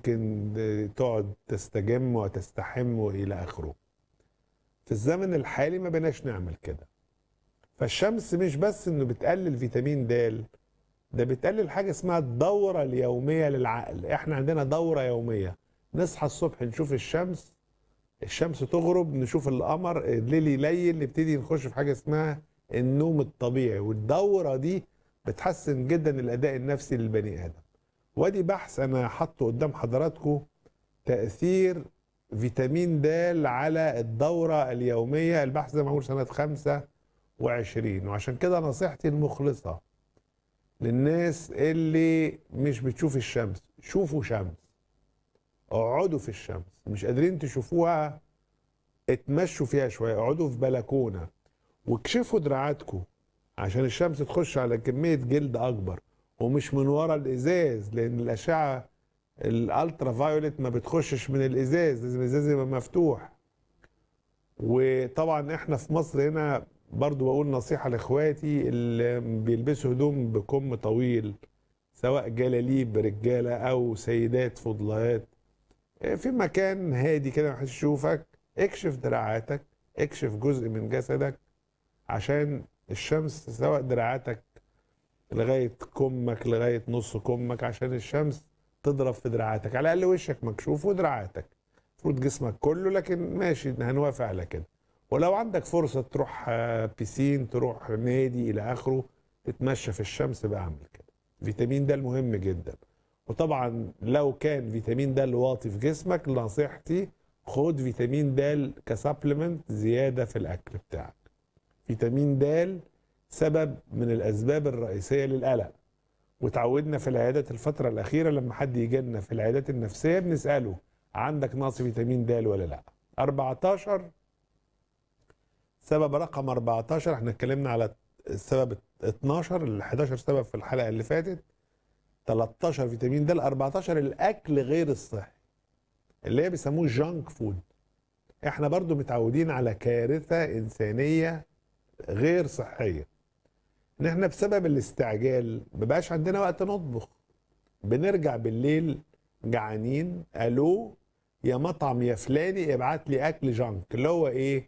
ممكن تقعد تستجم وتستحم والى اخره في الزمن الحالي ما بقيناش نعمل كده فالشمس مش بس انه بتقلل فيتامين د ده بتقلل حاجه اسمها الدوره اليوميه للعقل احنا عندنا دوره يوميه نصحى الصبح نشوف الشمس الشمس تغرب نشوف القمر الليل يليل نبتدي نخش في حاجه اسمها النوم الطبيعي والدوره دي بتحسن جدا الاداء النفسي للبني ادم وادي بحث انا حاطه قدام حضراتكم تاثير فيتامين د على الدوره اليوميه البحث ده معمول سنه 25 وعشان كده نصيحتي المخلصه للناس اللي مش بتشوف الشمس شوفوا شمس اقعدوا في الشمس مش قادرين تشوفوها اتمشوا فيها شويه اقعدوا في بلكونه واكشفوا دراعاتكم عشان الشمس تخش على كميه جلد اكبر ومش من ورا الازاز لان الاشعه الالترا فايوليت ما بتخشش من الازاز لازم الازاز يبقى مفتوح وطبعا احنا في مصر هنا برضو بقول نصيحه لاخواتي اللي بيلبسوا هدوم بكم طويل سواء جلاليب رجاله او سيدات فضلات في مكان هادي كده محدش يشوفك اكشف دراعاتك اكشف جزء من جسدك عشان الشمس سواء دراعاتك لغايه كمك لغايه نص كمك عشان الشمس تضرب في دراعاتك على الاقل وشك مكشوف ودراعاتك المفروض جسمك كله لكن ماشي هنوافق على كده ولو عندك فرصه تروح بيسين تروح نادي الى اخره تتمشى في الشمس بعمل كده فيتامين د مهم جدا وطبعا لو كان فيتامين د واطي في جسمك نصيحتي خد فيتامين د كسبلمنت زياده في الاكل بتاعك فيتامين د سبب من الاسباب الرئيسيه للقلق وتعودنا في العيادات الفتره الاخيره لما حد يجي لنا في العيادات النفسيه بنساله عندك نقص فيتامين د ولا لا 14 سبب رقم 14 احنا اتكلمنا على السبب 12 ال 11 سبب في الحلقه اللي فاتت 13 فيتامين د 14 الاكل غير الصحي اللي هي بيسموه جانك فود احنا برضو متعودين على كارثه انسانيه غير صحيه ان احنا بسبب الاستعجال مبقاش عندنا وقت نطبخ بنرجع بالليل جعانين الو يا مطعم يا فلاني ابعت لي اكل جانك اللي هو ايه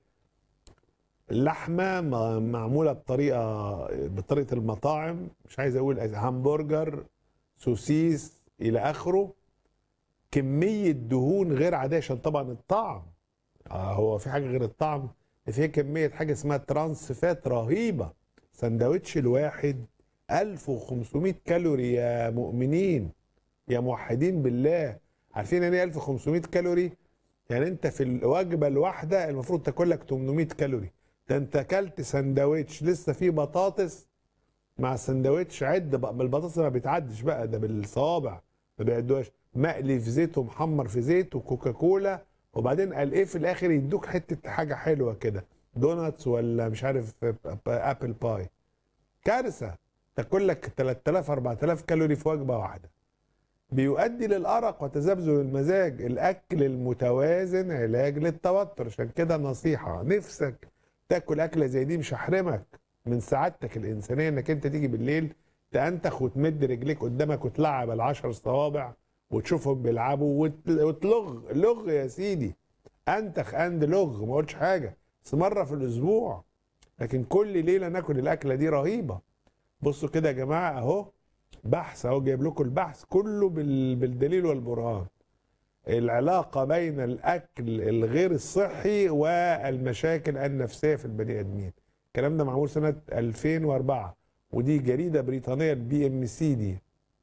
اللحمه معموله بطريقه بطريقه المطاعم مش عايز اقول همبرجر سوسيس الى اخره كميه دهون غير عاديه عشان طبعا الطعم آه هو في حاجه غير الطعم في كميه حاجه اسمها ترانس فات رهيبه سندوتش الواحد 1500 كالوري يا مؤمنين يا موحدين بالله عارفين يعني ايه 1500 كالوري يعني انت في الوجبه الواحده المفروض تاكل لك 800 كالوري ده انت اكلت سندوتش لسه فيه بطاطس مع السندوتش عد بقى بالبطاطس ما بيتعدش بقى ده بالصوابع ما بيعدوهاش مقلي في زيت ومحمر في زيت وكوكاكولا وبعدين قال ايه في الاخر يدوك حته حاجه حلوه كده دوناتس ولا مش عارف ابل باي كارثه تاكل لك 3000 4000 كالوري في وجبه واحده بيؤدي للارق وتذبذب المزاج الاكل المتوازن علاج للتوتر عشان كده نصيحه نفسك تاكل اكله زي دي مش هحرمك من سعادتك الانسانيه انك انت تيجي بالليل تنتخ وتمد رجليك قدامك وتلعب العشر صوابع وتشوفهم بيلعبوا وتلغ لغ يا سيدي انتخ اند لغ ما قلتش حاجه بس مره في الاسبوع لكن كل ليله ناكل الاكله دي رهيبه بصوا كده يا جماعه اهو بحث اهو جايب لكم البحث كله بالدليل والبرهان العلاقة بين الأكل الغير الصحي والمشاكل النفسية في البني آدمين الكلام ده معمول سنة 2004 ودي جريدة بريطانية البي ام سي دي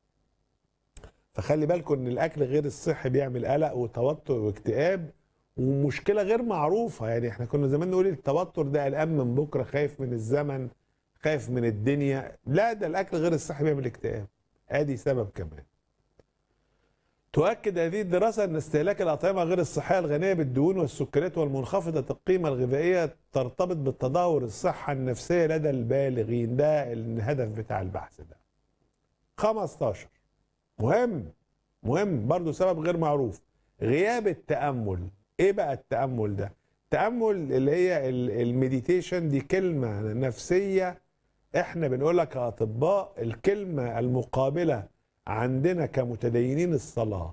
فخلي بالكم ان الاكل غير الصحي بيعمل قلق وتوتر واكتئاب ومشكله غير معروفه يعني احنا كنا زمان نقول التوتر ده قلقان من بكره خايف من الزمن خايف من الدنيا لا ده الاكل غير الصحي بيعمل اكتئاب ادي سبب كمان تؤكد هذه الدراسة أن استهلاك الأطعمة غير الصحية الغنية بالدهون والسكريات والمنخفضة القيمة الغذائية ترتبط بالتدهور الصحة النفسية لدى البالغين ده الهدف بتاع البحث ده 15 مهم مهم برضو سبب غير معروف غياب التأمل ايه بقى التأمل ده التأمل اللي هي المديتيشن دي كلمة نفسية احنا بنقولها كأطباء الكلمة المقابلة عندنا كمتدينين الصلاة